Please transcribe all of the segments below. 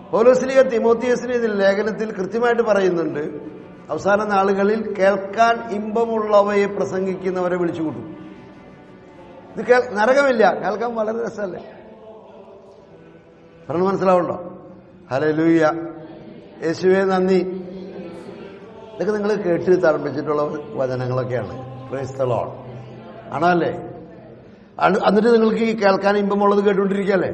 പൗലോസ്ലിക തിമോത്തിയസിന് ഇതിൽ ലേഖനത്തിൽ കൃത്യമായിട്ട് പറയുന്നുണ്ട് അവസാന നാളുകളിൽ കേൾക്കാൻ ഇമ്പമുള്ളവയെ പ്രസംഗിക്കുന്നവരെ വിളിച്ചു കൂട്ടും ഇത് കേൾ- നരകമില്ല കേൾക്കാൻ വളരെ രസമല്ലേ പറഞ്ഞു മനസ്സിലാവുണ്ടോ ഹലോ ലൂയ്യ യേശുവെ നന്ദി ഇതൊക്കെ നിങ്ങൾ കേട്ട് തറപ്പിച്ചിട്ടുള്ള വചനങ്ങളൊക്കെയാണ് ക്രൈസ്തലോൺ ആണോ അല്ലേ അണ്- എന്നിട്ട് നിങ്ങൾക്ക് ഈ കേൾക്കാൻ ഇമ്പമുള്ളത് കേട്ടുകൊണ്ടിരിക്കുകയല്ലേ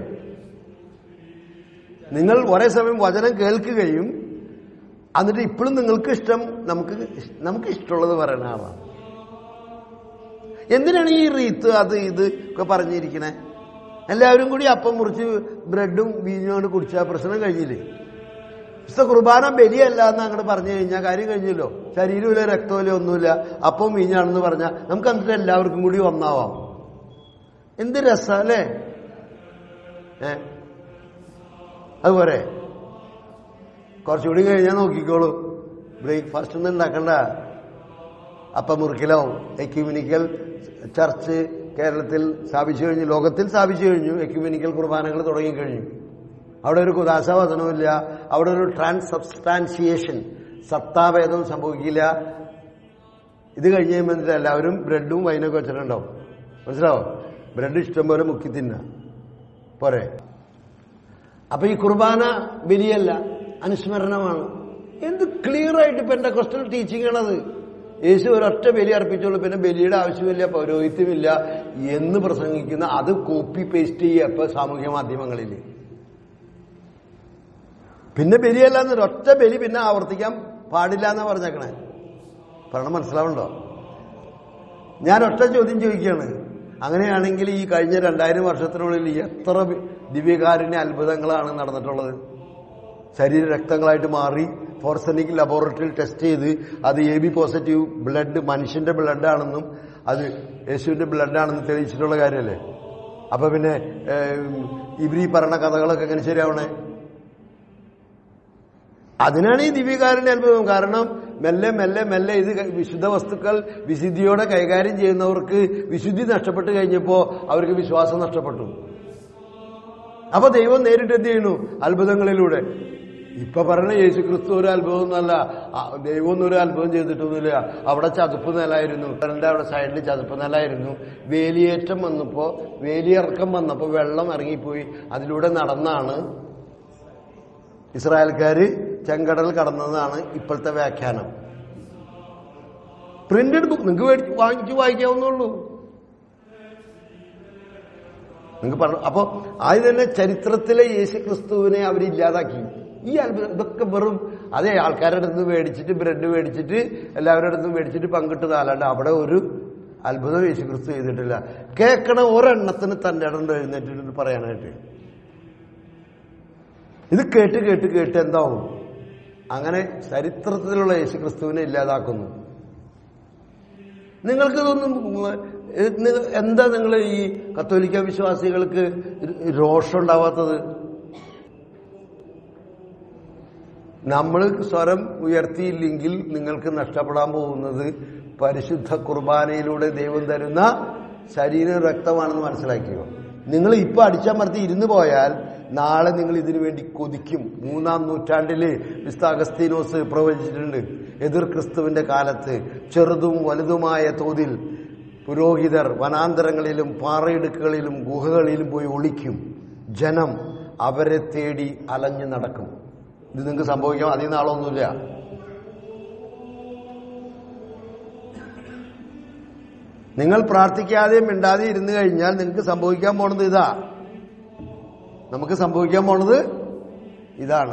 നിങ്ങൾ ഒരേ സമയം വചനം കേൾക്കുകയും എന്നിട്ട് ഇപ്പോഴും നിങ്ങൾക്ക് ഇഷ്ടം നമുക്ക് ഇഷ്- നമുക്ക് ഇഷ്ടമുള്ളത് പറയുന്ന ആളാണ് എന്തിനാണ് ഈ റീത്ത് അത് ഇത് ഒക്കെ പറഞ്ഞിരിക്കണേ എല്ലാവരും കൂടി അപ്പം മുറിച്ച് ബ്രെഡും വീഞ്ഞും കൊണ്ട് കുടിച്ചാൽ പ്രശ്നം കഴിഞ്ഞില്ലേ വിശുദ്ധ കുർബാന ബലിയല്ല എന്ന് അങ്ങോട്ട് പറഞ്ഞു കഴിഞ്ഞാൽ കാര്യം കഴിഞ്ഞല്ലോ ശരീരമില്ല രക്തമില്ല ഒന്നുമില്ല അപ്പം വീഞ്ഞാണെന്ന് പറഞ്ഞാൽ നമുക്ക് എന്നിട്ട് എല്ലാവർക്കും കൂടി ഒന്നാവാം എന്ത് രസല്ലേ ഏ അതുപോലെ കുറച്ചുകൂടി കഴിഞ്ഞാൽ നോക്കിക്കോളൂ ബ്രേക്ക്ഫാസ്റ്റ് ഒന്നും ഉണ്ടാക്കണ്ട അപ്പം മുറിക്കലാവും എക്യൂമിനിക്കൽ ചർച്ച് കേരളത്തിൽ സ്ഥാപിച്ചു കഴിഞ്ഞു ലോകത്തിൽ സ്ഥാപിച്ചു കഴിഞ്ഞു എക്യൂമിനിക്കൽ കുർബാനകൾ തുടങ്ങിക്കഴിഞ്ഞു അവിടെ ഒരു കുദാശവചനമില്ല അവിടെ ഒരു ട്രാൻസ് സബ്സ്റ്റാൻഷിയേഷൻ സത്താഭേദം സംഭവിക്കില്ല ഇത് കഴിഞ്ഞ് കഴിയുമ്പോൾ എല്ലാവരും ബ്രെഡും വൈനൊക്കെ വെച്ചിട്ടുണ്ടാവും മനസ്സിലാവോ ബ്രെഡ് ഇഷ്ടംപോലെ മുക്കി തിന്ന പോരെ അപ്പൊ ഈ കുർബാന ബലിയല്ല അനുസ്മരണമാണ് എന്ത് ക്ലിയർ ആയിട്ട് ഇപ്പൊ എന്റെ ക്വസ്റ്റൽ ടീച്ചിങ് ആണത് യേശു ഒരൊറ്റ ബലി അർപ്പിച്ചോളൂ പിന്നെ ബലിയുടെ ആവശ്യമില്ല പൗരോഹിത്യമില്ല എന്ന് പ്രസംഗിക്കുന്ന അത് കോപ്പി പേസ്റ്റ് ചെയ്യുക ഇപ്പൊ സാമൂഹ്യ മാധ്യമങ്ങളിൽ പിന്നെ ബലിയല്ല എന്നൊരൊറ്റ ബലി പിന്നെ ആവർത്തിക്കാൻ പാടില്ല എന്നാ പറഞ്ഞേക്കണേ പറയണം മനസ്സിലാവുണ്ടോ ഞാൻ ഒറ്റ ചോദ്യം ചോദിക്കുകയാണ് അങ്ങനെയാണെങ്കിൽ ഈ കഴിഞ്ഞ രണ്ടായിരം വർഷത്തിനുള്ളിൽ എത്ര ദിവ്യകാരുണ്യ അത്ഭുതങ്ങളാണ് നടന്നിട്ടുള്ളത് ശരീര രക്തങ്ങളായിട്ട് മാറി ഫോർസനിക് ലബോറട്ടറിയിൽ ടെസ്റ്റ് ചെയ്ത് അത് എ ബി പോസിറ്റീവ് ബ്ലഡ് മനുഷ്യന്റെ ബ്ലഡ് ആണെന്നും അത് യേശുവിന്റെ ബ്ലഡ് ആണെന്ന് തെളിയിച്ചിട്ടുള്ള കാര്യമല്ലേ അപ്പൊ പിന്നെ ഏം, ഇവരീ പറഞ്ഞ കഥകളൊക്കെ എങ്ങനെ ശരിയാവണേ അതിനാണ് ഈ ദിവ്യകാരുണ്യ അത്ഭുതം കാരണം മെല്ലെ മെല്ലെ മെല്ലെ ഇത് ക- വിശുദ്ധ വസ്തുക്കൾ വിശുദ്ധിയോടെ കൈകാര്യം ചെയ്യുന്നവർക്ക് വിശുദ്ധി നഷ്ടപ്പെട്ട് കഴിഞ്ഞപ്പോ അവർക്ക് വിശ്വാസം നഷ്ടപ്പെട്ടു അപ്പൊ ദൈവം നേരിട്ട് എന്ത് ചെയ്യുന്നു അത്ഭുതങ്ങളിലൂടെ ഇപ്പൊ പറഞ്ഞ യേശു ക്രിസ്തു ഒരു അത്ഭുതം ഒന്നല്ല ആ, ദൈവം ഒന്നും ഒരു അത്ഭുതം ചെയ്തിട്ടൊന്നുമില്ല അവിടെ ചതുപ്പ് നിലായിരുന്നു കിണറിന്റെ അവിടെ സൈഡിൽ ചതുപ്പ് നിലായിരുന്നു വേലിയേറ്റം വന്നപ്പോ വേലിയിറക്കം വന്നപ്പോ വെള്ളം ഇറങ്ങിപ്പോയി അതിലൂടെ നടന്നാണ് ഇസ്രായേൽക്കാര് ചെങ്കടൽ കടന്നതാണ് ഇപ്പോഴത്തെ വ്യാഖ്യാനം പ്രിന്റഡ് ബുക്ക് നിങ്ങൾക്ക് മേടിച്ച് വാങ്ങിച്ച് വായിക്കാവുന്നുള്ളൂ നിങ്ങൾക്ക് പറഞ്ഞു അപ്പോ ആദ്യം തന്നെ ചരിത്രത്തിലെ യേശു ക്രിസ്തുവിനെ അവർ ഇല്ലാതാക്കി ഈ അത്ഭുതം ഇതൊക്കെ വെറും അതെ ആൾക്കാരുടെ അടുത്ത് മേടിച്ചിട്ട് ബ്രെഡ് മേടിച്ചിട്ട് എല്ലാവരുടെ അടുത്തും മേടിച്ചിട്ട് പങ്കിട്ടത് അല്ലാണ്ട് അവിടെ ഒരു അത്ഭുതം യേശു ക്രിസ്തു ചെയ്തിട്ടില്ല കേൾക്കണ ഒരെണ്ണത്തിന് തന്റെ ഇടം എഴുന്നേറ്റിട്ട് പറയാനായിട്ട് ഇത് കേട്ട് കേട്ട് കേട്ട് എന്താവും അങ്ങനെ ചരിത്രത്തിലുള്ള യേശു ക്രിസ്തുവിനെ ഇല്ലാതാക്കുന്നു നിങ്ങൾക്കിതൊന്നും ഏഹ്, നി- എന്താ നിങ്ങൾ ഈ കത്തോലിക്ക വിശ്വാസികൾക്ക് രോഷം ഉണ്ടാവാത്തത് നമ്മൾ സ്വരം ഉയർത്തിയില്ലെങ്കിൽ നിങ്ങൾക്ക് നഷ്ടപ്പെടാൻ പോകുന്നത് പരിശുദ്ധ കുർബാനയിലൂടെ ദൈവം തരുന്ന ശരീര രക്തമാണെന്ന് മനസ്സിലാക്കിയോ നിങ്ങൾ ഇപ്പൊ അടിച്ചമർത്തി ഇരുന്ന് പോയാൽ നാളെ നിങ്ങൾ ഇതിനു വേണ്ടി കൊതിക്കും മൂന്നാം നൂറ്റാണ്ടില് വിസ്ത അഗസ്തീനോസ് പ്രവചിച്ചിട്ടുണ്ട് എതിർ ക്രിസ്തുവിന്റെ കാലത്ത് ചെറുതും വലുതുമായ തോതിൽ പുരോഹിതർ വനാന്തരങ്ങളിലും പാറയിടുക്കുകളിലും ഗുഹകളിലും പോയി ഒളിക്കും ജനം അവരെ തേടി അലഞ്ഞു നടക്കും ഇത് നിങ്ങൾക്ക് സംഭവിക്കാം അധികം നാളൊന്നുമില്ല നിങ്ങൾ പ്രാർത്ഥിക്കാതെയും മിണ്ടാതെ ഇരുന്ന് കഴിഞ്ഞാൽ നിങ്ങൾക്ക് സംഭവിക്കാൻ പോണത് ഇതാ നമുക്ക് സംഭവിക്കാൻ പോണത് ഇതാണ്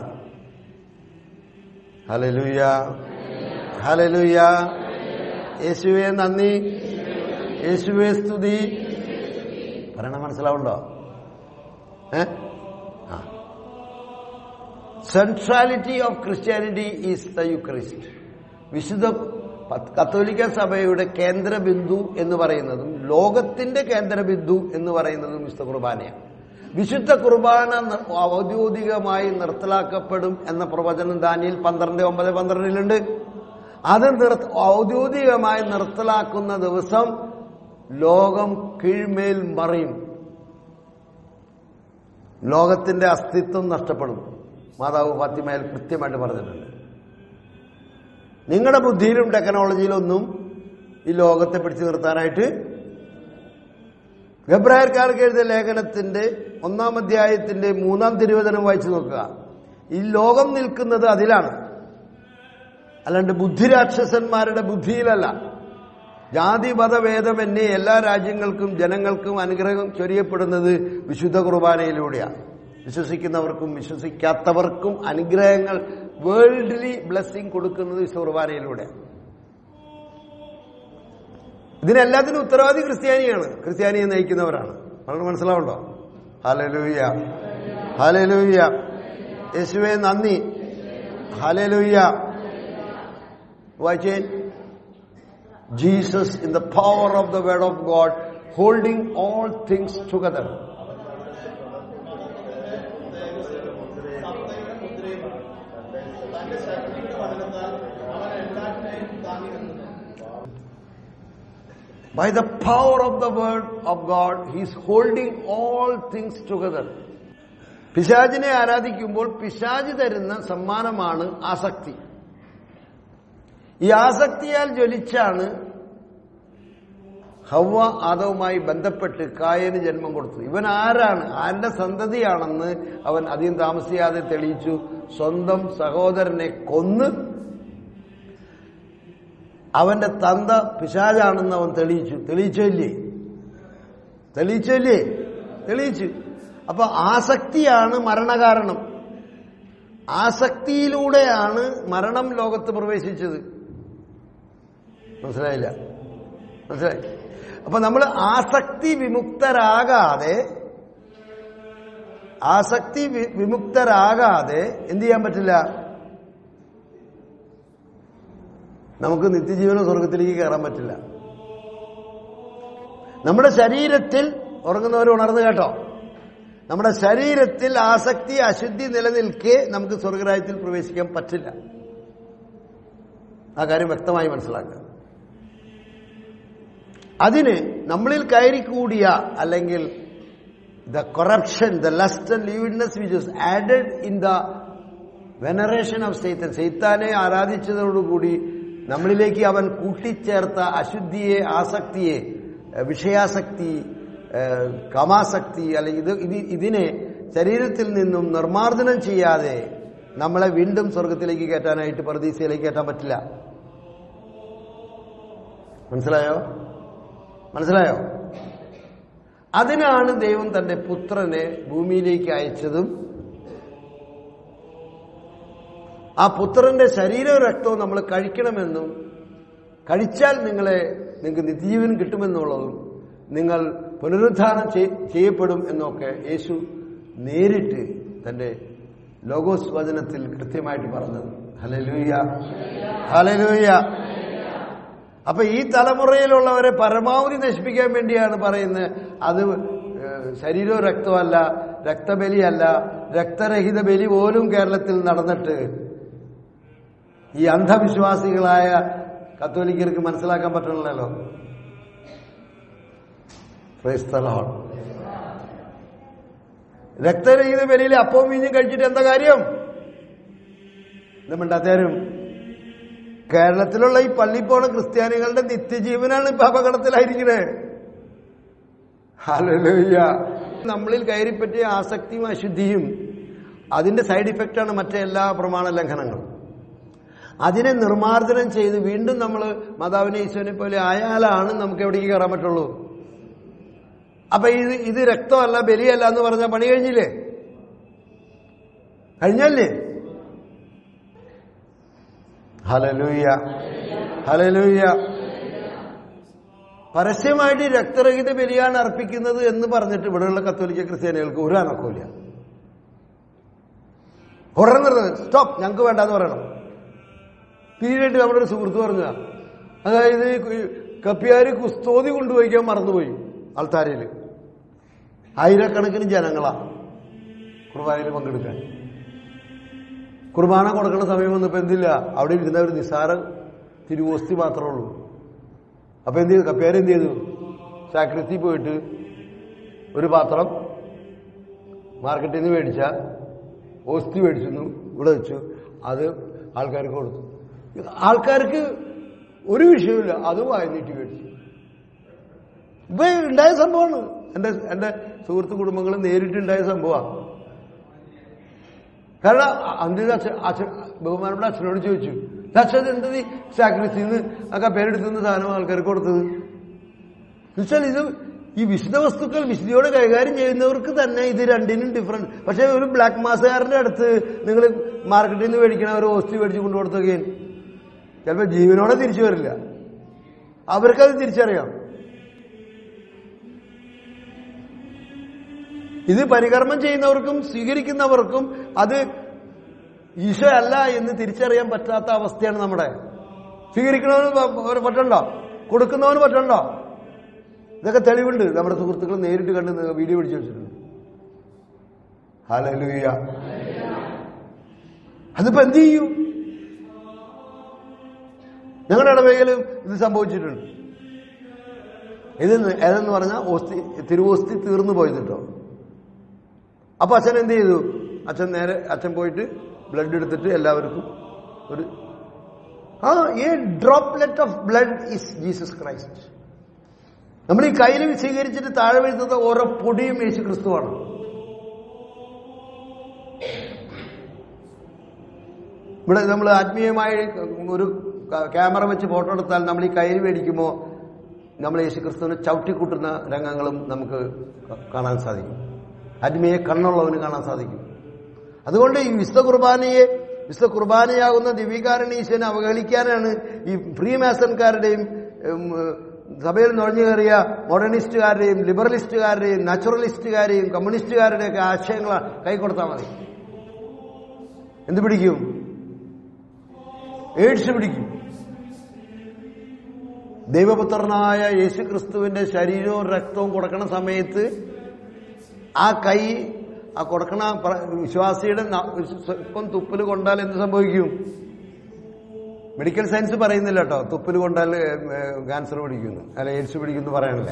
ഹലലുയ ഹലലുയ യേശുവെ നന്ദി യേശുവെ സ്തുതി പറയണ മനസ്സിലാവുണ്ടോ ഏ ആ centrality of Christianity is the Eucharist വിശുദ്ധ പ- കത്തോലിക്ക സഭയുടെ കേന്ദ്ര ബിന്ദു എന്ന് പറയുന്നതും ലോകത്തിന്റെ കേന്ദ്ര ബിന്ദു എന്ന് പറയുന്നതും വിശുദ്ധ കുർബാനയാണ് വിശുദ്ധ കുർബാന നി- ഔദ്യോഗികമായി നിർത്തലാക്കപ്പെടും എന്ന പ്രവചനം ദാനിയിൽ പന്ത്രണ്ട് ഒമ്പത് പന്ത്രണ്ടിലുണ്ട് അത് നിർ ഔദ്യോഗികമായി നിർത്തലാക്കുന്ന ദിവസം ലോകം കീഴ്മേൽ മറിയും ലോകത്തിന്റെ അസ്തിത്വം നഷ്ടപ്പെടും മാതാവ് ഫാത്തിമയിൽ കൃത്യമായിട്ട് പറഞ്ഞിട്ടുണ്ട് നിങ്ങളുടെ ബുദ്ധിയിലും ടെക്നോളജിയിലും ഒന്നും ഈ ലോകത്തെ പിടിച്ചു നിർത്താനായിട്ട് ഗബ്രായർക്കാർക്ക് എഴുതിയ ലേഖനത്തിന്റെ ഒന്നാം അധ്യായത്തിന്റെ മൂന്നാം തിരുവചനം വായിച്ചു നോക്കുക ഈ ലോകം നിൽക്കുന്നത് അതിലാണ് അല്ലാണ്ട് ബുദ്ധിരാക്ഷസന്മാരുടെ ബുദ്ധിയിലല്ല ജാതി മതഭേദം എന്നീ എല്ലാ രാജ്യങ്ങൾക്കും ജനങ്ങൾക്കും അനുഗ്രഹം ചൊരിയപ്പെടുന്നത് വിശുദ്ധ കുർബാനയിലൂടെയാണ് വിശ്വസിക്കുന്നവർക്കും വിശ്വസിക്കാത്തവർക്കും അനുഗ്രഹങ്ങൾ വേൾഡ്ലി ബ്ലെസ്സിങ് കൊടുക്കുന്നത് വിശുദ്ധ കുർബാനയിലൂടെയാണ് ഇതിനെല്ലാത്തിനും ഉത്തരവാദി ക്രിസ്ത്യാനിയാണ് ക്രിസ്ത്യാനിയെ നയിക്കുന്നവരാണ് വളരെ മനസ്സിലാവുണ്ടോ ഹലലൂയ ഹലലൂയ യേശുവെ നന്ദി ഹലലൂയ വായിച്ചേ Jesus in the power of the word of God holding all things together By the power of the word of God, he is holding all things together. പിശാചിനെ ആരാധിക്കുമ്പോൾ പിശാജ് തരുന്ന സമ്മാനമാണ് ആസക്തി ഈ ആസക്തിയാൽ ജ്വലിച്ചാണ് ഹവ്വ ആദവുമായി ബന്ധപ്പെട്ട് കായന് ജന്മം കൊടുത്തത് ഇവൻ ആരാണ് ആരുടെ സന്തതിയാണെന്ന് അവൻ അധികം താമസിയാതെ തെളിയിച്ചു സ്വന്തം സഹോദരനെ കൊന്ന് അവന്റെ തന്ത പിശാചാണെന്ന് അവൻ തെളിയിച്ചു തെളിയിച്ചില്ലേ തെളിയിച്ചില്ലേ തെളിയിച്ചു അപ്പൊ ആസക്തിയാണ് മരണകാരണം ആസക്തിയിലൂടെയാണ് മരണം ലോകത്ത് പ്രവേശിച്ചത് മനസ്സിലായില്ല മനസ്സിലായി അപ്പൊ നമ്മൾ ആസക്തി വിമുക്തരാകാതെ ആസക്തി വി- വിമുക്തരാകാതെ എന്ത് ചെയ്യാൻ പറ്റില്ല നമുക്ക് നിത്യജീവന സ്വർഗത്തിലേക്ക് കയറാൻ പറ്റില്ല നമ്മുടെ ശരീരത്തിൽ ഉറങ്ങുന്നവർ ഉണർന്നു കേട്ടോ നമ്മുടെ ശരീരത്തിൽ ആസക്തി അശുദ്ധി നിലനിൽക്കെ നമുക്ക് സ്വർഗരാജ്യത്തിൽ പ്രവേശിക്കാൻ പറ്റില്ല ആ കാര്യം വ്യക്തമായി മനസ്സിലാക്കുക അതിന് നമ്മളിൽ കയറിക്കൂടിയ അല്ലെങ്കിൽ the corruption the lust and lividness which is added in the veneration of Satan സൈത്താനെ ആരാധിച്ചതോടുകൂടി നമ്മളിലേക്ക് അവൻ കൂട്ടിച്ചേർത്ത അശുദ്ധിയെ ആസക്തിയെ ഏഹ് വിഷയാസക്തി ഏഹ് കാമാസക്തി അല്ലെങ്കിൽ ഇത് ഇത് ഇതിനെ ശരീരത്തിൽ നിന്നും നിർമാർജനം ചെയ്യാതെ നമ്മളെ വീണ്ടും സ്വർഗത്തിലേക്ക് കയറ്റാനായിട്ട് പ്രതീക്ഷയിലേക്ക് കയറ്റാൻ പറ്റില്ല മനസ്സിലായോ മനസ്സിലായോ അതിനാണ് ദൈവം തന്റെ പുത്രനെ ഭൂമിയിലേക്ക് അയച്ചതും ആ പുത്രന്റെ ശരീരവും രക്തവും നമ്മൾ കഴിക്കണമെന്നും കഴിച്ചാൽ നിങ്ങളെ നിങ്ങൾക്ക് നിത്യജീവൻ കിട്ടുമെന്നുള്ളതും നിങ്ങൾ പുനരുദ്ധാനം ചെയ്- ചെയ്യപ്പെടും എന്നൊക്കെ യേശു നേരിട്ട് തന്റെ ലോഗോസ് വചനത്തിൽ കൃത്യമായിട്ട് പറഞ്ഞത് ഹലലൂയ ഹലലൂയ അപ്പൊ ഈ തലമുറയിലുള്ളവരെ പരമാവധി നശിപ്പിക്കാൻ വേണ്ടിയാണ് പറയുന്നത് അത് ഏഹ്, ശരീരവും രക്തമല്ല രക്തബലിയല്ല രക്തരഹിത ബലി പോലും കേരളത്തിൽ നടന്നിട്ട് ഈ അന്ധവിശ്വാസികളായ കത്തോലിക്കർക്ക് മനസ്സിലാക്കാൻ പറ്റണല്ലോ Praise the Lord. രക്തരഹിത ബലിയിൽ അപ്പവും വീഞ്ഞും കഴിച്ചിട്ട് എന്താ കാര്യം ഇത് മിണ്ടാത്തരും കേരളത്തിലുള്ള ഈ പള്ളി പോണ ക്രിസ്ത്യാനികളുടെ നിത്യജീവനാണ് ഇപ്പൊ അപകടത്തിലായിരിക്കണേ ഹല്ലേലൂയ നമ്മളിൽ കയറിപ്പറ്റിയ ആസക്തിയും അശുദ്ധിയും അതിന്റെ സൈഡ് ഇഫക്റ്റാണ് മറ്റേ എല്ലാ പ്രമാണ ലംഘനങ്ങളും അതിനെ നിർമാർജനം ചെയ്ത് വീണ്ടും നമ്മൾ മാതാവിനെ ഈശോനെ പോലെ ആയാലാണ് നമുക്ക് എവിടേക്ക് കയറാൻ പറ്റുള്ളൂ അപ്പൊ ഇത് ഇത് രക്തമല്ല ബലിയല്ല എന്ന് പറഞ്ഞാൽ പണി കഴിഞ്ഞില്ലേ കഴിഞ്ഞല്ലേ ഹലലൂയ ഹലലൂയ പരസ്യമായിട്ട് ഈ രക്തരഹിത ബലിയാണ് അർപ്പിക്കുന്നത് എന്ന് പറഞ്ഞിട്ട് ഇവിടെയുള്ള കത്തോലിക്ക ക്രിസ്ത്യാനികൾക്ക് ഒരു അനക്കമില്ല ഉടനെ നിർത്തുന്നത് സ്റ്റോപ്പ് ഞങ്ങൾക്ക് വേണ്ടാന്ന് പറയണം പിന്നീട് നമ്മുടെ ഒരു സുഹൃത്ത് പറഞ്ഞ അതായത് ഈ കപ്പിയാര് കുസ്തോതി കൊണ്ടുപോയിക്കാൻ മറന്നുപോയി ആൾത്താരയിൽ ആയിരക്കണക്കിന് ജനങ്ങളാ കുർബാനയിൽ പങ്കെടുക്കാൻ കുർബാന കൊടുക്കുന്ന സമയം വന്നപ്പോ എന്തില്ല അവിടെ ഇരുന്ന ഒരു നിസ്സാര തിരുവോസ്തി മാത്രമേ ഉള്ളൂ അപ്പൊ എന്ത് ചെയ്തു കപ്പേര് എന്ത് ചെയ്തു സാക്രിസ്തി പോയിട്ട് ഒരു പാത്രം മാർക്കറ്റിൽ നിന്ന് മേടിച്ച ഓസ്തി മേടിച്ചു ഇവിടെ വെച്ചു അത് ആൾക്കാർക്ക് കൊടുത്തു ആൾക്കാർക്ക് ഒരു വിഷയമില്ല അത് വായനീട്ടി മേടിച്ചു ഇപ്പൊ ഉണ്ടായ സംഭവമാണ് എന്റെ എന്റെ സുഹൃത്ത് കുടുംബങ്ങൾ നേരിട്ടുണ്ടായ സംഭവമാണ് കാരണം അന്തിന് അച്ഛൻ അച്ഛൻ ബഹുമാനപ്പെട്ട അച്ഛനോട് ചോദിച്ചു അച്ഛൻ എന്ത് നീ സാക്രിഫിസിന്ന് ആ കപ്പേരെടുത്തുന്ന സാധനം ആൾക്കാർക്ക് കൊടുത്തത് എന്നുവെച്ചാൽ ഇത് ഈ വിശുദ്ധ വസ്തുക്കൾ വിശുദ്ധിയോടെ കൈകാര്യം ചെയ്യുന്നവർക്ക് തന്നെ ഇത് രണ്ടിനും ഡിഫറൻറ്റ് പക്ഷേ ഒരു ബ്ലാക്ക് മാസുകാരന്റെ അടുത്ത് നിങ്ങൾ മാർക്കറ്റിൽ നിന്ന് മേടിക്കണ ഒരു ഹോസ്റ്റി മേടിച്ച് കൊണ്ടു കൊടുത്തൊക്കെ ചിലപ്പോൾ ജീവനോടെ തിരിച്ചു വരില്ല അവർക്കത് തിരിച്ചറിയാം ഇത് പരികർമ്മം ചെയ്യുന്നവർക്കും സ്വീകരിക്കുന്നവർക്കും അത് ഈശോ അല്ല എന്ന് തിരിച്ചറിയാൻ പറ്റാത്ത അവസ്ഥയാണ് നമ്മുടെ സ്വീകരിക്കുന്നവന് പ- ഒരു പറ്റണ്ടോ കൊടുക്കുന്നവന് പറ്റണ്ടോ ഇതൊക്കെ തെളിവുണ്ട് നമ്മുടെ സുഹൃത്തുക്കൾ നേരിട്ട് കണ്ട് നി- വീഡിയോ പിടിച്ചു വെച്ചിട്ടുണ്ട് ഹലലുയ അതിപ്പോ എന്ത് ചെയ്യും ഞങ്ങളുടെ ഇടവേഗയിൽ ഇത് സംഭവിച്ചിട്ടുണ്ട് ഇത് ഏതെന്ന് പറഞ്ഞാൽ ഓസ്തി തിരുവോസ്തി തീർന്നു പോയത് കേട്ടോ അപ്പൊ അച്ഛൻ എന്ത് ചെയ്തു അച്ഛൻ നേരെ അച്ഛൻ പോയിട്ട് ബ്ലഡ് എടുത്തിട്ട് എല്ലാവർക്കും ഒരു ആ ഏ droplet of blood is Jesus Christ നമ്മൾ ഈ കയ്യിൽ സ്വീകരിച്ചിട്ട് താഴെ വീഴുന്നത് ഓരോ പൊടിയും യേശു ക്രിസ്തുവാണ് ഇവിടെ നമ്മൾ ആത്മീയമായി ഒരു ക്യാമറ വെച്ച് ഫോട്ടോ എടുത്താൽ നമ്മൾ ഈ കയ്യിൽ മേടിക്കുമ്പോൾ നമ്മൾ യേശു ക്രിസ്തുവിനെ ചവിട്ടിക്കൂട്ടുന്ന രംഗങ്ങളും നമുക്ക് കാണാൻ സാധിക്കും ആത്മീയ കണ്ണുള്ളവന് കാണാൻ സാധിക്കും അതുകൊണ്ട് ഈ വിശുദ്ധ കുർബാനയെ വിശുദ്ധ കുർബാനയാകുന്ന ദിവ്യകാരണീശനെ അവഹേളിക്കാനാണ് ഈ ഫ്രീ മാസൻകാരുടെയും ഉം, സഭയിൽ നുഴഞ്ഞു കയറിയ മോഡേണിസ്റ്റുകാരുടെയും ലിബറലിസ്റ്റുകാരുടെയും നാച്ചുറലിസ്റ്റുകാരെയും കമ്മ്യൂണിസ്റ്റുകാരുടെയൊക്കെ ആശയങ്ങൾ കൈ കൊടുത്താൽ മതി എന്ത് പിടിക്കും എയ്ഡ്സ് പിടിക്കും ദൈവപുത്രനായ യേശു ക്രിസ്തുവിന്റെ ശരീരവും രക്തവും കൊടുക്കണ സമയത്ത് ആ കൈ ആ കൊടുക്കണ പ്ര- വിശ്വാസിയുടെ ന- സ്വല്പം തുപ്പല് കൊണ്ടാൽ എന്ത് സംഭവിക്കും മെഡിക്കൽ സയൻസ് പറയുന്നില്ല കേട്ടോ തുപ്പല് കൊണ്ടാൽ ക്യാൻസർ പിടിക്കുന്നു അല്ല എയ്ഡ്സ് പിടിക്കുന്നു പറയണില്ല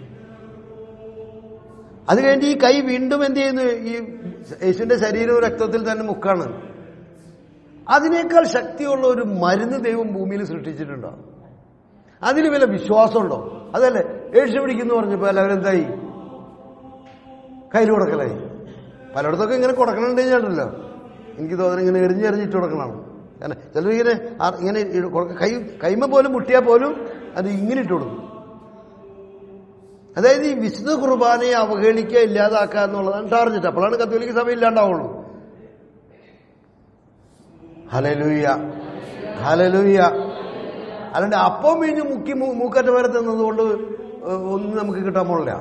അത് കഴിഞ്ഞ് ഈ കൈ വീണ്ടും എന്ത് ചെയ്യുന്നു ഈ യേശുവിന്റെ ശരീരവും രക്തത്തിൽ തന്നെ മുക്കാണ് അതിനേക്കാൾ ശക്തിയുള്ള ഒരു മരുന്ന് ദൈവം ഭൂമിയിൽ സൃഷ്ടിച്ചിട്ടുണ്ടോ അതിന് വല്ല വിശ്വാസമുണ്ടോ അതല്ലേ എഴുതി പിടിക്കുന്നു പറഞ്ഞപ്പോ എല്ലാവരും എന്തായി കയ്യിൽ കൊടുക്കലായി പലയിടത്തൊക്കെ ഇങ്ങനെ കൊടുക്കണുണ്ട് ഞാനല്ലോ എനിക്ക് തോന്നുന്നു ഇങ്ങനെ എറിഞ്ഞെറിഞ്ഞിട്ട് കൊടുക്കണം കാരണം ചിലർ ഇങ്ങനെ ആ- ഇങ്ങനെ ഇട- കൊടുക്ക- കൈ കൈമ പോലും മുട്ടിയാൽ പോലും അത് ഇങ്ങനെ ഇട്ട് കൊടുക്കും അതായത് ഈ വിശുദ്ധ കുർബാനയെ അവഹേളിക്കുക ഇല്ലാതാക്കുക എന്നുള്ളതാണ് ടാർജറ്റ് അപ്പോഴാണ് കത്തോലിക്ക സഭ ഇല്ലാണ്ടാവുള്ളൂ ഹലലൂയ ഹലലൂയ അല്ലാണ്ട് അപ്പം വീഞ്ഞ് മുക്കി മൂ- മൂക്കറ്റ വരെ തിന്നതുകൊണ്ട് ഏഹ്, ഒന്നും നമുക്ക് കിട്ടാൻ പോണില്ല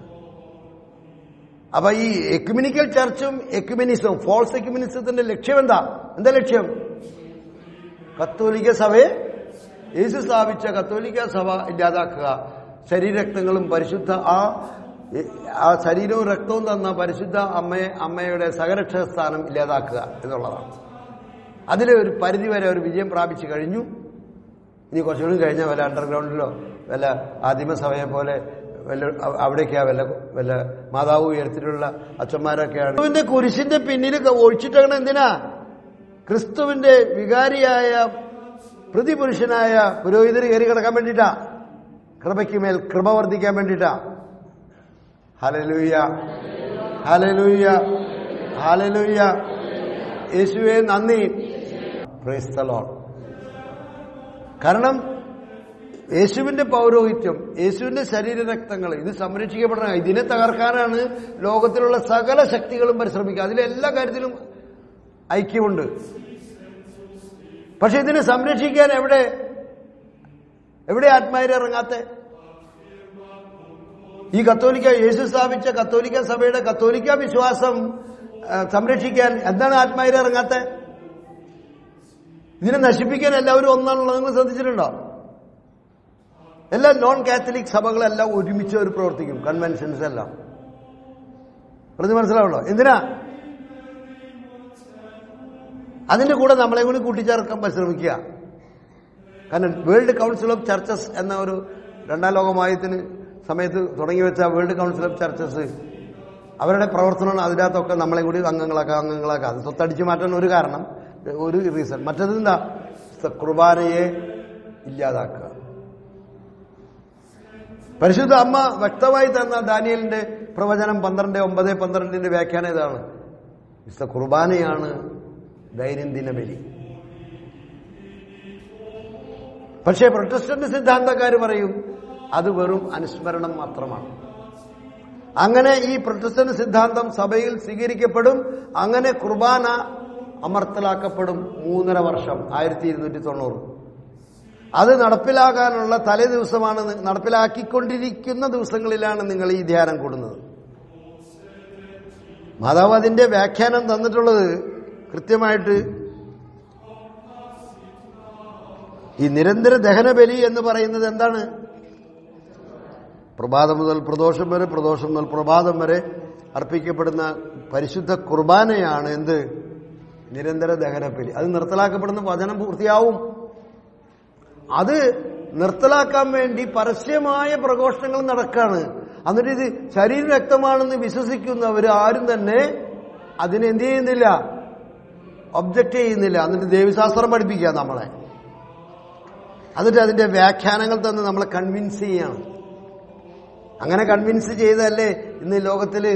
അപ്പൊ ഈ എക്യുമിനിക്കൽ ചർച്ചും എക്യുമിനിസവും ഫോൾസ് എക്യുമിനിസത്തിന്റെ ലക്ഷ്യം എന്താ എന്താ ലക്ഷ്യം കത്തോലിക്ക സഭയെ യേശു സ്ഥാപിച്ച കത്തോലിക്ക സഭ ഇല്ലാതാക്കുക ശരീരരക്തങ്ങളും പരിശുദ്ധ ആ ആ ശരീരവും രക്തവും തന്ന പരിശുദ്ധ അമ്മയെ അമ്മയുടെ സഹരക്ഷ സ്ഥാനം ഇല്ലാതാക്കുക എന്നുള്ളതാണ് അതിൽ ഒരു പരിധി വരെ ഒരു വിജയം പ്രാപിച്ചു കഴിഞ്ഞു ഇനി കുറച്ചുകൂടി കഴിഞ്ഞാൽ വല്ല അണ്ടർഗ്രൗണ്ടിലോ വല്ല ആദിമസഭയെ പോലെ വല്ല അവ- അവിടേക്കാ വല്ല വല്ല മാതാവ് ഉയർത്തിയിട്ടുള്ള അച്ഛന്മാരൊക്കെയാണ് ക്രിസ്തുവിന്റെ കുരിശിന്റെ പിന്നിൽ ഒഴിച്ചിട്ടാണ് എന്തിനാ ക്രിസ്തുവിന്റെ വികാരിയായ പ്രതിപുരുഷനായ പുരോഹിതർ കയറി കിടക്കാൻ വേണ്ടിയിട്ടാ കൃപയ്ക്ക് മേൽ കൃപ വർദ്ധിക്കാൻ വേണ്ടിയിട്ടാ ഹലലൂയ ഹലലൂയ ഹലലൂയ യേശുവെ നന്ദി പ്രൈസ് ദ ലോർഡ് കാരണം യേശുവിന്റെ പൗരോഹിത്യം യേശുവിന്റെ ശരീരരക്തങ്ങൾ ഇത് സംരക്ഷിക്കപ്പെടണം ഇതിനെ തകർക്കാനാണ് ലോകത്തിലുള്ള സകല ശക്തികളും പരിശ്രമിക്കുക അതിലെല്ലാ കാര്യത്തിലും ഐക്യമുണ്ട് പക്ഷെ ഇതിനെ സംരക്ഷിക്കാൻ എവിടെ എവിടെ ആത്മാരെ ഇറങ്ങാത്ത ഈ കത്തോലിക്ക യേശു സ്ഥാപിച്ച കത്തോലിക്ക സഭയുടെ കത്തോലിക്ക വിശ്വാസം ആ, സംരക്ഷിക്കാൻ എന്താണ് ആത്മാരെ ഇറങ്ങാത്ത ഇതിനെ നശിപ്പിക്കാൻ എല്ലാവരും ഒന്നാണുള്ളത് നിങ്ങൾ ശ്രദ്ധിച്ചിട്ടുണ്ടോ എല്ലാ നോൺ കാത്തലിക് സഭകളെല്ലാം ഒരുമിച്ച് അവർ പ്രവർത്തിക്കും കൺവെൻഷൻസ് എല്ലാം പറഞ്ഞ് മനസ്സിലാവുള്ളോ എന്തിനാ അതിന്റെ കൂടെ നമ്മളെ കൂടി കൂട്ടിച്ചേർക്കാൻ പരിശ്രമിക്കുക കാരണം വേൾഡ് കൗൺസിൽ ഓഫ് ചർച്ചസ് എന്ന ഒരു രണ്ടാം ലോകമായത്തിന് സമയത്ത് തുടങ്ങി വെച്ച വേൾഡ് കൗൺസിൽ ഓഫ് ചർച്ചസ് അവരുടെ പ്രവർത്തനമാണ് അതിനകത്തൊക്കെ നമ്മളെ കൂടി അംഗങ്ങളാക്കുക അംഗങ്ങളാക്കുക അത് സ്വത്തടിച്ചു മാറ്റാൻ ഒരു കാരണം ഒരു റീസൺ മറ്റത് എന്താ സ- കുർബാനയെ ഇല്ലാതാക്കുക പരിശുദ്ധ അമ്മ വ്യക്തമായി തന്ന ദാനിയലിന്റെ പ്രവചനം പന്ത്രണ്ട് ഒമ്പത് പന്ത്രണ്ടിന്റെ വ്യാഖ്യാനം ഇതാണ് വിശുദ്ധ കുർബാനയാണ് ദൈനംദിന ബലി പക്ഷേ പ്രൊട്ടസ്റ്റന്റ് സിദ്ധാന്തക്കാർ പറയും അത് വെറും അനുസ്മരണം മാത്രമാണ് അങ്ങനെ ഈ പ്രൊട്ടസ്റ്റന്റ് സിദ്ധാന്തം സഭയിൽ സ്വീകരിക്കപ്പെടും അങ്ങനെ കുർബാന അമർത്തലാക്കപ്പെടും മൂന്നര വർഷം ആയിരത്തി ഇരുന്നൂറ്റി തൊണ്ണൂറ് അത് നടപ്പിലാകാനുള്ള തലേ ദിവസമാണ് നി- നടപ്പിലാക്കിക്കൊണ്ടിരിക്കുന്ന ദിവസങ്ങളിലാണ് നിങ്ങൾ ഈ ധ്യാനം കൂടുന്നത് മാതാവ് അതിന്റെ വ്യാഖ്യാനം തന്നിട്ടുള്ളത് കൃത്യമായിട്ട് ഈ നിരന്തര ദഹനബലി എന്ന് പറയുന്നത് എന്താണ് പ്രഭാതം മുതൽ പ്രദോഷം വരെ പ്രദോഷം മുതൽ പ്രഭാതം വരെ അർപ്പിക്കപ്പെടുന്ന പരിശുദ്ധ കുർബാനയാണ് എന്ത് നിരന്തര ദഹനബലി അത് നിർത്തലാക്കപ്പെടുന്ന വചനം പൂർത്തിയാവും അത് നിർത്തലാക്കാൻ വേണ്ടി പരസ്യമായ പ്രഘോഷണങ്ങൾ നടക്കാണ് എന്നിട്ട് ഇത് ശരീര രക്തമാണെന്ന് വിശ്വസിക്കുന്നവർ ആരും തന്നെ അതിനെ എന്ത് ചെയ്യുന്നില്ല ഒബ്ജക്റ്റ് ചെയ്യുന്നില്ല എന്നിട്ട് ദേവിശാസ്ത്രം പഠിപ്പിക്കുക നമ്മളെ എന്നിട്ട് അതിന്റെ വ്യാഖ്യാനങ്ങൾ തന്നെ നമ്മളെ കൺവിൻസ് ചെയ്യാണ് അങ്ങനെ കൺവിൻസ് ചെയ്തല്ലേ ഇന്ന് ലോകത്തില്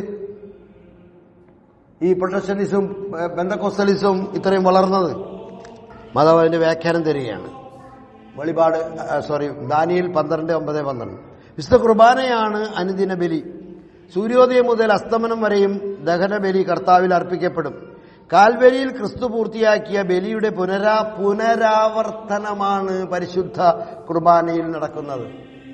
ഈ പ്രൊട്ടക്ഷനിസും ബന്ധക്കോസ്റ്റലിസും ഇത്രയും വളർന്നത് മാതാവ് അതിന്റെ വ്യാഖ്യാനം തരികയാണ് വെളിപാട് സോറി ദാനിയിൽ പന്ത്രണ്ട് ഒമ്പത് പന്ത്രണ്ട് വിശുദ്ധ കുർബാനയാണ് അനുദിന ബലി സൂര്യോദയം മുതൽ അസ്തമനം വരെയും ദഹനബലി കർത്താവിൽ അർപ്പിക്കപ്പെടും കാൽവരിയിൽ ക്രിസ്തു പൂർത്തിയാക്കിയ ബലിയുടെ പുനരാ പുനരാവർത്തനമാണ് പരിശുദ്ധ കുർബാനയിൽ നടക്കുന്നത്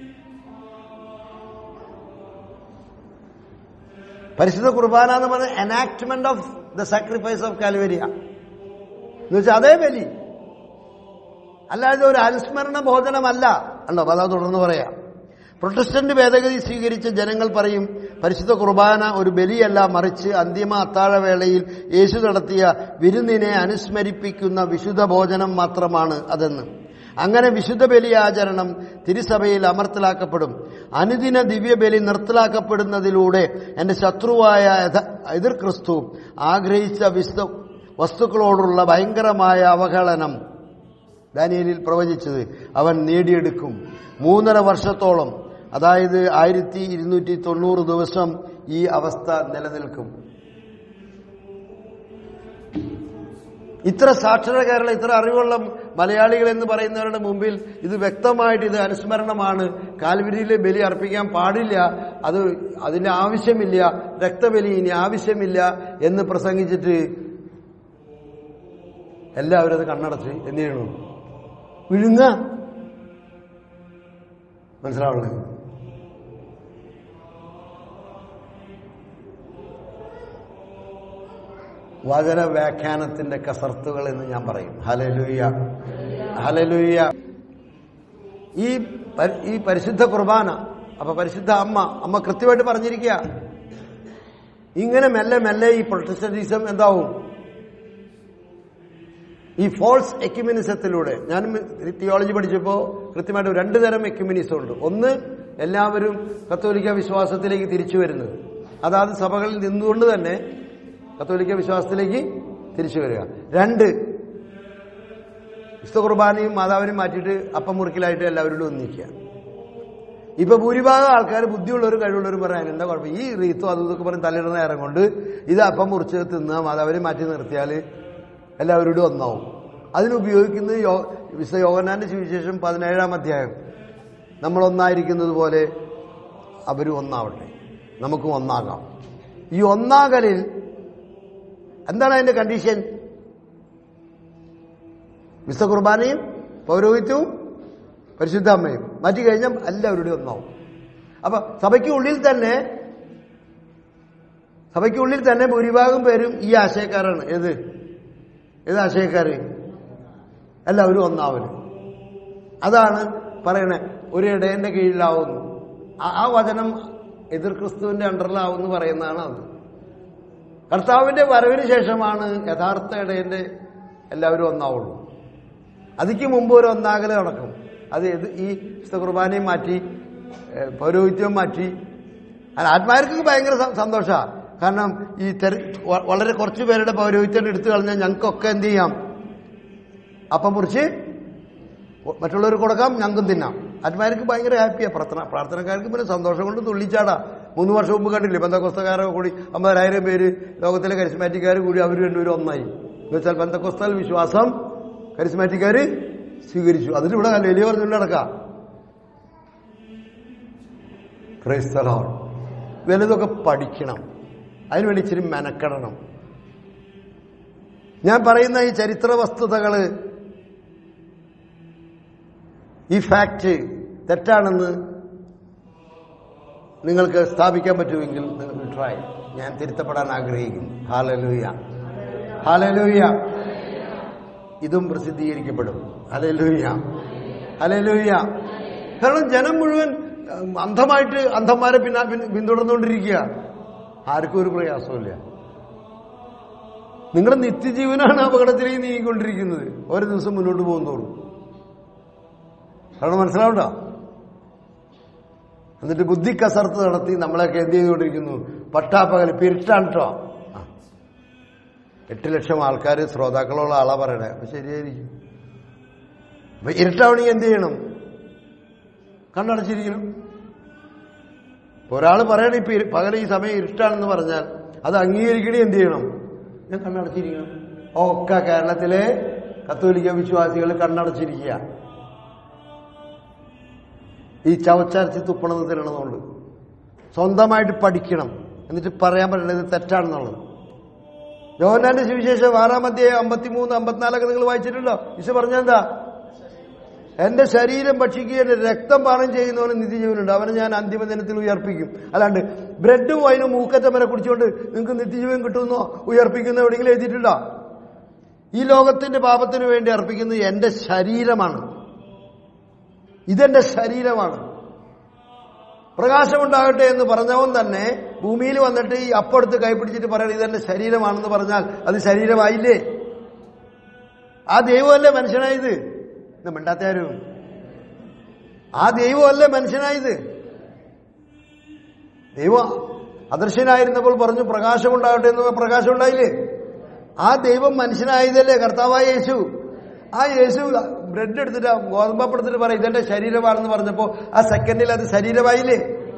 പരിശുദ്ധ കുർബാന എന്ന് പറയുന്നത് enactment of the sacrifice of Calvary എന്ന് വെച്ചാൽ അതേ ബലി അല്ലാതെ ഒരു അനുസ്മരണ ഭോജനമല്ല അല്ലോ അതാ തുടർന്ന് പറയാം പ്രൊട്ടസ്റ്റന്റ് ഭേദഗതി സ്വീകരിച്ച ജനങ്ങൾ പറയും പരിശുദ്ധ കുർബാന ഒരു ബലിയല്ല മറിച്ച് അന്തിമ അത്താഴവേളയിൽ യേശു നടത്തിയ വിരുന്നിനെ അനുസ്മരിപ്പിക്കുന്ന വിശുദ്ധ ഭോജനം മാത്രമാണ് അതെന്ന് അങ്ങനെ വിശുദ്ധ ബലി ആചരണം തിരുസഭയിൽ അമർത്തലാക്കപ്പെടും അനുദിന ദിവ്യബലി നിർത്തലാക്കപ്പെടുന്നതിലൂടെ എന്റെ ശത്രുവായ യഥ- എതിർ ക്രിസ്തു ആഗ്രഹിച്ച വിശുദ്ധ വസ്തുക്കളോടുള്ള ഭയങ്കരമായ അവഹേളനം ദാനിയലിൽ പ്രവചിച്ചത് അവൻ നേടിയെടുക്കും മൂന്നര വർഷത്തോളം അതായത് ആയിരത്തി ഇരുന്നൂറ്റി തൊണ്ണൂറ് ദിവസം ഈ അവസ്ഥ നിലനിൽക്കും ഇത്ര സാക്ഷര കേരള ഇത്ര അറിവുള്ള മലയാളികൾ എന്ന് പറയുന്നവരുടെ മുമ്പിൽ ഇത് വ്യക്തമായിട്ട് ഇത് അനുസ്മരണമാണ് കാൽവരിയിലെ ബലി അർപ്പിക്കാൻ പാടില്ല അത് അതിന്റെ ആവശ്യമില്ല രക്തബലി ഇനി ആവശ്യമില്ല എന്ന് പ്രസംഗിച്ചിട്ട് എല്ലാവരും അത് കണ്ണടച്ച് എന്ത് ചെയ്യണു വിഴുങ്ങ മനസ്സിലാവുള്ളത് വചന വ്യാഖ്യാനത്തിന്റെ കസർത്തുകൾ എന്ന് ഞാൻ പറയും ഹലലുയ്യ ഹലലുയ്യ ഈ പരി- ഈ പരിശുദ്ധ കുർബാന അപ്പൊ പരിശുദ്ധ അമ്മ അമ്മ കൃത്യമായിട്ട് പറഞ്ഞിരിക്കുക ഇങ്ങനെ മെല്ലെ മെല്ലെ ഈ പ്രൊട്ടസ്റ്റന്റിസം എന്താവും ഈ ഫോൾസ് എക്യുമിനിസത്തിലൂടെ ഞാൻ തിയോളജി പഠിച്ചപ്പോൾ കൃത്യമായിട്ട് രണ്ട് തരം എക്യുമിനിസം ഉണ്ട് ഒന്ന് എല്ലാവരും കത്തോലിക്ക വിശ്വാസത്തിലേക്ക് തിരിച്ചു വരുന്നത് അതാത് സഭകളിൽ നിന്നുകൊണ്ട് തന്നെ കത്തോലിക്ക വിശ്വാസത്തിലേക്ക് തിരിച്ചു വരിക രണ്ട് വിശുദ്ധ കുർബാനയും മാതാവിനും മാറ്റിയിട്ട് അപ്പം മുറിക്കലായിട്ട് എല്ലാവരോടും ഒന്നിക്കുക ഇപ്പൊ ഭൂരിഭാഗം ആൾക്കാർ ബുദ്ധിയുള്ളവരും കഴിവുള്ളവരും പറയാൻ എന്താ കുഴപ്പം ഈ റീത്തും അതും ഇതൊക്കെ പറഞ്ഞ് തല്ലിടുന്ന നേരം കൊണ്ട് ഇത് അപ്പം മുറിച്ച് തിന്നുക മാതാവിനെ മാറ്റി നിർത്തിയാൽ എല്ലാവരോടും ഒന്നാവും അതിനുപയോഗിക്കുന്നത് യോ വിശുദ്ധ യോഗനാന്റെ സുവിശേഷം പതിനേഴാം അധ്യായം നമ്മൾ ഒന്നായിരിക്കുന്നത് പോലെ അവരും ഒന്നാവട്ടെ നമുക്കും ഒന്നാകാം ഈ ഒന്നാകലിൽ എന്താണ് അതിന്റെ കണ്ടീഷൻ വിശുദ്ധ കുർബാനയും പൗരോഹിത്യവും പരിശുദ്ധ അമ്മയും മാറ്റി കഴിഞ്ഞാൽ എല്ലാവരുടെയും ഒന്നാവും അപ്പൊ സഭയ്ക്ക് ഉള്ളിൽ തന്നെ സഭയ്ക്ക് ഉള്ളിൽ തന്നെ ഭൂരിഭാഗം പേരും ഈ ആശയക്കാരാണ് ഏത് ഏത് ആശയക്കാര് എല്ലാവരും ഒന്നാവല് അതാണ് പറയണേ ഒരു ഇടയന്റെ കീഴിലാവുന്നു ആ- ആ വചനം എതിർ ക്രിസ്തുവിന്റെ അണ്ടറിലാവുന്നു പറയുന്നതാണ് അത് കർത്താവിന്റെ വരവിന് ശേഷമാണ് യഥാർത്ഥ ഇടയന്റെ എല്ലാവരും ഒന്നാവുള്ളൂ അതിക്ക് മുമ്പ് ഒരു ഒന്നാകല് നടക്കും അത് ഇത് ഈ വിശുദ്ധ കുർബാനയും മാറ്റി ഏഹ്, പൗരോഹിത്യവും മാറ്റി അത് ആത്മാർക്ക് ഭയങ്കര സന്തോഷമാണ് കാരണം ഈ തെര വ- വളരെ കുറച്ച് പേരുടെ പൗരോഹിത്യം എടുത്തു കളഞ്ഞാൽ ഞങ്ങൾക്കൊക്കെ എന്ത് ചെയ്യാം അപ്പം മുറിച്ച് മറ്റുള്ളവർ കൊടുക്കാം ഞങ്ങൾക്കും തിന്നാം ആത്മാർക്ക് ഭയങ്കര ഹാപ്പിയാണ് പ്രാർത്ഥന പ്രാർത്ഥനക്കാർക്ക് പിന്നെ സന്തോഷം കൊണ്ട് തുള്ളിച്ചാടാ മൂന്ന് വർഷം മുമ്പ് കണ്ടില്ലേ ബന്ധക്കൊസ്തക്കാരെ കൂടി അമ്പതിനായിരം പേര് ലോകത്തിലെ കരിസ്മാറ്റിക്കാർ കൂടി അവർ രണ്ടുപേരും ഒന്നായി എന്ന് വെച്ചാൽ ബന്ധക്കൊസ്തൽ വിശ്വാസം കരിസ്മാറ്റിക്കാർ സ്വീകരിച്ചു അതിലിവിടെ വലിയ പറഞ്ഞുകൊണ്ട് നടക്കാം ക്രൈസ്തലോൺ വലുതൊക്കെ പഠിക്കണം അതിനുവേണ്ടി ഇച്ചിരി മെനക്കെടണം ഞാൻ പറയുന്ന ഈ ചരിത്ര വസ്തുതകള് ഈ ഫാക്റ്റ് തെറ്റാണെന്ന് നിങ്ങൾക്ക് സ്ഥാപിക്കാൻ പറ്റുമെങ്കിൽ നിങ്ങൾ ട്രൈ ഞാൻ തിരുത്തപ്പെടാൻ ആഗ്രഹിക്കുന്നു ഹാലലൂയ ഹാലലൂയ ഇതും പ്രസിദ്ധീകരിക്കപ്പെടും ഹലലൂയ ഹലലൂയ കാരണം ജനം മുഴുവൻ ഉം, അന്ധമായിട്ട് അന്ധന്മാരെ പിന്നാ പിൻ- പിന്തുടർന്നുകൊണ്ടിരിക്കുക ആർക്കും ഒരു പ്രയാസമില്ല നിങ്ങളുടെ നിത്യജീവനാണ് അപകടത്തിലേക്ക് നീങ്ങിക്കൊണ്ടിരിക്കുന്നത് ഓരോ ദിവസം മുന്നോട്ട് പോകുന്നതോടും കാരണം മനസ്സിലാവണ്ട എന്നിട്ട് ബുദ്ധി കസർത്ത് നടത്തി നമ്മളെയൊക്കെ എന്ത് ചെയ്തുകൊണ്ടിരിക്കുന്നു പട്ടാപ്പകൽ പിരിട്ടാണ് കേട്ടോ ആ. എട്ട് ലക്ഷം ആൾക്കാർ ശ്രോതാക്കളുള്ള ആളാ പറയണേ അപ്പൊ ശരിയായിരിക്കും അപ്പൊ ഇരുട്ടാവണമെങ്കിൽ എന്ത് ചെയ്യണം കണ്ണടച്ചിരിക്കണം ഇപ്പൊ ഒരാൾ പറയണ ഇപ്പൊ ഇരു- പകൽ ഈ സമയം ഇരുട്ടാണെന്ന് പറഞ്ഞാൽ അത് അംഗീകരിക്കണേ എന്ത് ചെയ്യണം ഞാൻ കണ്ണടച്ചിരിക്കണം ഒക്കെ കേരളത്തിലെ കത്തോലിക്ക വിശ്വാസികൾ കണ്ണടച്ചിരിക്കുക ഈ ചവച്ചരച്ച് തുപ്പണത് തരണതുകൊണ്ട് സ്വന്തമായിട്ട് പഠിക്കണം എന്നിട്ട് പറയാൻ പറ്റണത് ഇത് തെറ്റാണെന്നുള്ളത് യോഹന്നാന്റെ സുവിശേഷം ആറാം അധ്യായം അമ്പത്തിമൂന്ന് അമ്പത്തിനാലൊക്കെ നിങ്ങൾ വായിച്ചിട്ടുണ്ടോ ഈശോ പറഞ്ഞെന്താ എന്റെ ശരീരം ഭക്ഷിക്കുകയും എന്റെ രക്തം പാനം ചെയ്യുന്നവന് നിത്യജീവനുണ്ട് അവനെ ഞാൻ അന്തിമ ദിനത്തിൽ ഉയർപ്പിക്കും അല്ലാണ്ട് ബ്രെഡും വൈനും മൂക്കറ്റം വരെ കുടിച്ചുകൊണ്ട് നിങ്ങൾക്ക് നിത്യജീവൻ കിട്ടുമെന്നോ ഉയർപ്പിക്കുന്ന എവിടെയെങ്കിലും എഴുതിയിട്ടുണ്ടോ ഈ ലോകത്തിന്റെ പാപത്തിന് വേണ്ടി അർപ്പിക്കുന്നത് എന്റെ ശരീരമാണ് ഇതെന്റെ ശരീരമാണ് പ്രകാശമുണ്ടാകട്ടെ എന്ന് പറഞ്ഞവൻ തന്നെ ഭൂമിയിൽ വന്നിട്ട് ഈ അപ്പെടുത്ത് കൈപ്പിടിച്ചിട്ട് പറയണം ഇതെന്റെ ശരീരമാണെന്ന് പറഞ്ഞാൽ അത് ശരീരമായില്ലേ ആ ദൈവമല്ലേ മനുഷ്യനായത് ഇത് മിണ്ടാത്താരും ആ ദൈവമല്ലേ മനുഷ്യനായത് ദൈവം അദർശനായിരുന്നപ്പോൾ പറഞ്ഞു പ്രകാശം ഉണ്ടാകട്ടെ എന്ന് പ്രകാശം ഉണ്ടായില്ലേ ആ ദൈവം മനുഷ്യനായതല്ലേ കർത്താവായ യേശു ആ യേശു ബ്രെഡ് എടുത്തിട്ട് ഗോതമ്പപ്പെടുത്തിട്ട് പറയും ഇതെന്റെ ശരീരമാണെന്ന് പറഞ്ഞപ്പോ ആ സെക്കൻഡിൽ അത് ശരീരമായില്ലേ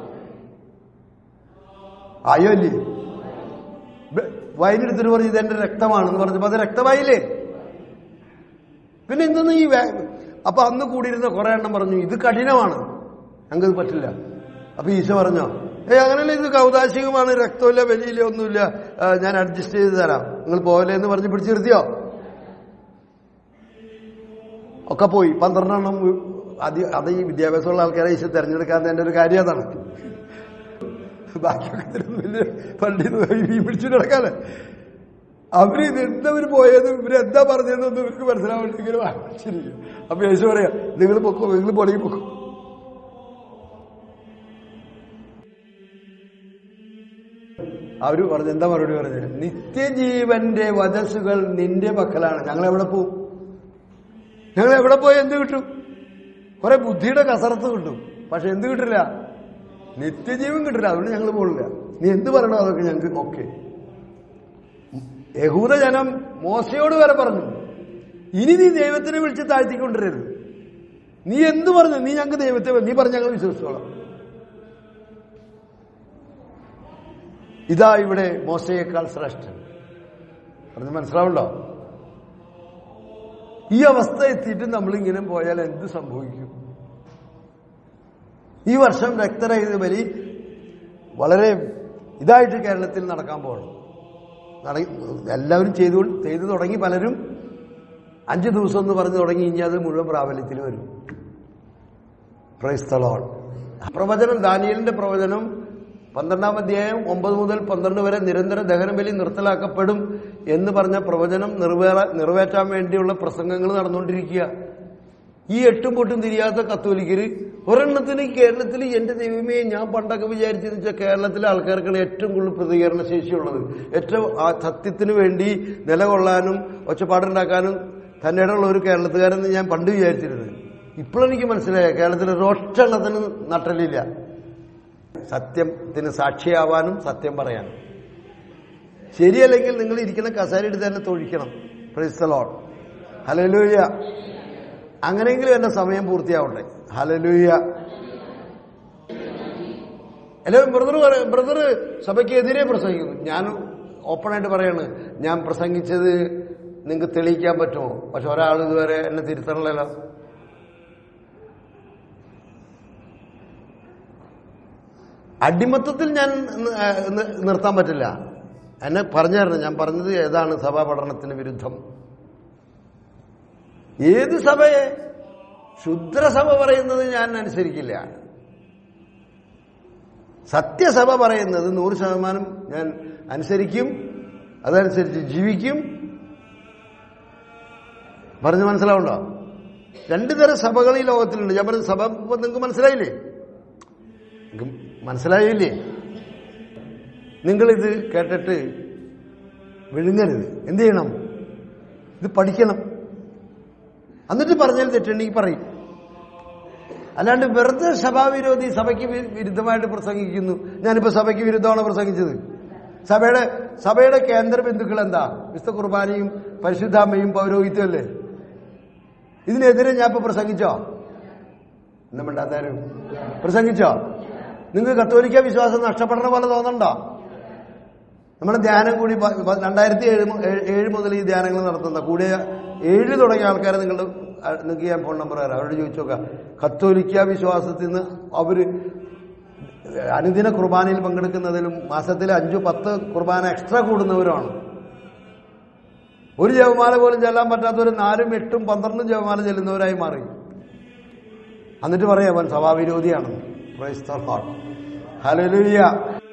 ആയോ അല്ലേ ബ- വൈനെടുത്തിട്ട് പറഞ്ഞു ഇതെന്റെ രക്തമാണെന്ന് പറഞ്ഞപ്പോ അത് രക്തമായില്ലേ പിന്നെ എന്തെന്ന് ഈ വേ- അപ്പൊ അന്ന് കൂടിയിരുന്ന കുറെ എണ്ണം പറഞ്ഞു ഇത് കഠിനമാണ് ഞങ്ങൾക്ക് പറ്റില്ല അപ്പൊ ഈശോ പറഞ്ഞോ ഏ അങ്ങനെയല്ല ഇത് കൗതാശികമാണ് രക്തമില്ല വലിയില്ല ഒന്നുമില്ല ആ, ഞാൻ അഡ്ജസ്റ്റ് ചെയ്ത് തരാം നിങ്ങൾ പോകലേ എന്ന് പറഞ്ഞ് പിടിച്ചു നിർത്തിയോ ഒക്കെ പോയി പന്ത്രണ്ടെണ്ണം വി- അത് അത് ഈ വിദ്യാഭ്യാസമുള്ള ആൾക്കാരെ ഈശോ തെരഞ്ഞെടുക്കാൻ എന്റെ ഒരു കാര്യം അതാണ് ബാക്കിയൊക്കെ ഇതിലൊന്നും വലിയ പള്ളിയിൽ നിന്ന് പിടിച്ചിട്ട് നടക്കാല്ലേ അവര് ഇത് എന്തവര് പോയത് ഇവരെന്താ പറഞ്ഞതെന്നൊന്നും ഇവർക്ക് മനസ്സിലാവേണ്ടി ഇങ്ങനെ വായിച്ചിരിക്കും അപ്പൊ യേശു പറയാ നിങ്ങൾ പൊക്കോ നിങ്ങൾ പൊടങ്ങി പൊക്കോ അവര് പറഞ്ഞു എന്താ മറുപടി പറഞ്ഞത് നിത്യജീവന്റെ വചസ്സുകൾ നിന്റെ പക്കലാണ് ഞങ്ങൾ എവിടെ പോവും ഞങ്ങൾ എവിടെ പോയി എന്ത് കിട്ടും കുറെ ബുദ്ധിയുടെ കസരത്ത് കിട്ടും പക്ഷെ എന്ത് കിട്ടില്ല നിത്യജീവൻ കിട്ടില്ല അതുകൊണ്ട് ഞങ്ങൾ പോകില്ല നീ എന്ത് പറയണോ അതൊക്കെ ഞങ്ങൾക്ക് ഓക്കെ യഹൂദജനം മോശയോട് വരെ പറഞ്ഞു ഇനി നീ ദൈവത്തിനെ വിളിച്ച് താഴ്ത്തിക്കൊണ്ടിരരുത് നീ എന്ത് പറഞ്ഞു നീ ഞങ്ങൾക്ക് ദൈവത്തെ നീ പറഞ്ഞ് ഞങ്ങൾ വിശ്വസിച്ചോളാം ഇതാ ഇവിടെ മോശയേക്കാൾ ശ്രേഷ്ഠൻ പറഞ്ഞ് മനസ്സിലാവുണ്ടോ ഈ അവസ്ഥ എത്തിയിട്ട് നമ്മളിങ്ങനെ പോയാൽ എന്ത് സംഭവിക്കും ഈ വർഷം രക്തരഹിത ബലി വളരെ ഇതായിട്ട് കേരളത്തിൽ നടക്കാൻ പോകണം നട- എല്ലാവരും ചെയ്തു ചെയ്തു തുടങ്ങി പലരും അഞ്ച് ദിവസം എന്ന് പറഞ്ഞ് തുടങ്ങി ഇനി അത് മുഴുവൻ പ്രാബല്യത്തിൽ വരും പ്രൈസ്തലോൺ പ്രവചനം ദാനിയലിന്റെ പ്രവചനം പന്ത്രണ്ടാം അധ്യായം ഒമ്പത് മുതൽ പന്ത്രണ്ട് വരെ നിരന്തര ദഹനബലി നിർത്തലാക്കപ്പെടും എന്ന് പറഞ്ഞ പ്രവചനം നിറവേറ നിറവേറ്റാൻ വേണ്ടിയുള്ള പ്രസംഗങ്ങൾ നടന്നുകൊണ്ടിരിക്കുക ഈ എട്ടും പൊട്ടും തിരിയാത്ത കത്തോലിക്കര് ഒരെണ്ണത്തിന് കേരളത്തിൽ എന്റെ ദൈവമേ ഞാൻ പണ്ടൊക്കെ വിചാരിച്ചെന്ന് വെച്ചാൽ കേരളത്തിലെ ആൾക്കാർക്കാണ് ഏറ്റവും കൂടുതൽ പ്രതികരണ ശേഷിയുള്ളത് ഏറ്റവും ആ സത്യത്തിന് വേണ്ടി നിലകൊള്ളാനും ഒച്ചപ്പാടുണ്ടാക്കാനും തന്നെയുടെ ഉള്ള ഒരു കേരളത്തുകാരെന്ന് ഞാൻ പണ്ട് വിചാരിച്ചിരുന്നത് ഇപ്പോഴെനിക്ക് മനസ്സിലായ കേരളത്തിൽ ഒരൊറ്റ എണ്ണത്തിന് നട്ടലില്ല സത്യത്തിന് സാക്ഷിയാവാനും സത്യം പറയാനും ശരിയല്ലെങ്കിൽ നിങ്ങൾ ഇരിക്കുന്ന കസേര എടുത്ത് തന്നെ തൊഴിക്കണം പ്രൈസ്തലോൺ ഹലലൂയ അങ്ങനെയെങ്കിലും എന്റെ സമയം പൂർത്തിയാവട്ടെ ഹലലൂയ എല്ലാവരും ബ്രദർ ബ്രദർ സഭയ്ക്ക് എതിരെ പ്രസംഗിക്കുന്നു ഞാൻ ഓപ്പണായിട്ട് പറയാണ് ഞാൻ പ്രസംഗിച്ചത് നിങ്ങൾക്ക് തെളിയിക്കാൻ പറ്റുമോ പക്ഷെ ഒരാൾ ഇതുവരെ എന്നെ തിരുത്തണല്ലോ അടിമത്തത്തിൽ ഞാൻ നി- ആ, നി- നിർത്താൻ പറ്റില്ല എന്നെ പറഞ്ഞു തരണം ഞാൻ പറഞ്ഞത് ഏതാണ് സഭാ പഠനത്തിന് വിരുദ്ധം ഏത് സഭയെ ശുദ്രസഭ പറയുന്നത് ഞാൻ അനുസരിക്കില്ല സത്യസഭ പറയുന്നത് നൂറ് ശതമാനം ഞാൻ അനുസരിക്കും അതനുസരിച്ച് ജീവിക്കും പറഞ്ഞു മനസ്സിലാവുണ്ടോ രണ്ടു തരം സഭകൾ ഈ ലോകത്തിലുണ്ട് ഞാൻ പറഞ്ഞ സഭ ഇപ്പൊ നിങ്ങൾക്ക് മനസ്സിലായില്ലേ നിങ്ങൾക്ക് മനസ്സിലായില്ലേ നിങ്ങളിത് കേട്ടിട്ട് വിഴുങ്ങരുത് എന്ത് ചെയ്യണം ഇത് പഠിക്കണം എന്നിട്ട് പറഞ്ഞാൽ തെറ്റുണ്ടെങ്കിൽ പറയും അല്ലാണ്ട് വെറുതെ സഭാവിരോധി സഭയ്ക്ക് വി- വിരുദ്ധമായിട്ട് പ്രസംഗിക്കുന്നു ഞാനിപ്പോ സഭയ്ക്ക് വിരുദ്ധമാണ് പ്രസംഗിച്ചത് സഭയുടെ സഭയുടെ കേന്ദ്ര ബന്ധുക്കൾ എന്താ വിശുദ്ധ കുർബാനയും പരിശുദ്ധാമ്മയും പൗരോഹിത്യം അല്ലേ ഇതിനെതിരെ ഞാൻ ഇപ്പൊ പ്രസംഗിച്ചോ എന്നെ മിണ്ടാത്താരും പ്രസംഗിച്ചോ നിങ്ങൾക്ക് കത്തോലിക്ക വിശ്വാസം നഷ്ടപ്പെടണ പോലെ തോന്നണ്ടോ നമ്മുടെ ധ്യാനം കൂടി പ- പ- രണ്ടായിരത്തി ഏഴ് മു- ഏഴ് ഏഴ് മുതൽ ഈ ധ്യാനങ്ങൾ നടത്തുന്ന കൂടിയ ഏഴ് തുടങ്ങിയ ആൾക്കാരെ നിങ്ങളുടെ അഹ് നിങ്ങൾക്ക് ഞാൻ ഫോൺ നമ്പർ തരാം അവരോട് ചോദിച്ചു നോക്കാം കത്തോലിക്ക വിശ്വാസത്തിൽ നിന്ന് അവര് അനുദിന കുർബാനയിൽ പങ്കെടുക്കുന്നതിലും മാസത്തിൽ അഞ്ചു പത്ത് കുർബാന എക്സ്ട്രാ കൂടുന്നവരാണ് ഒരു ജപമാല പോലും ചെല്ലാൻ പറ്റാത്തവർ നാലും എട്ടും പന്ത്രണ്ടും ജപമാല ചെല്ലുന്നവരായി മാറി എന്നിട്ട് പറയാം അവൻ സഭാവിരോധിയാണ് ഹലലുയ്യ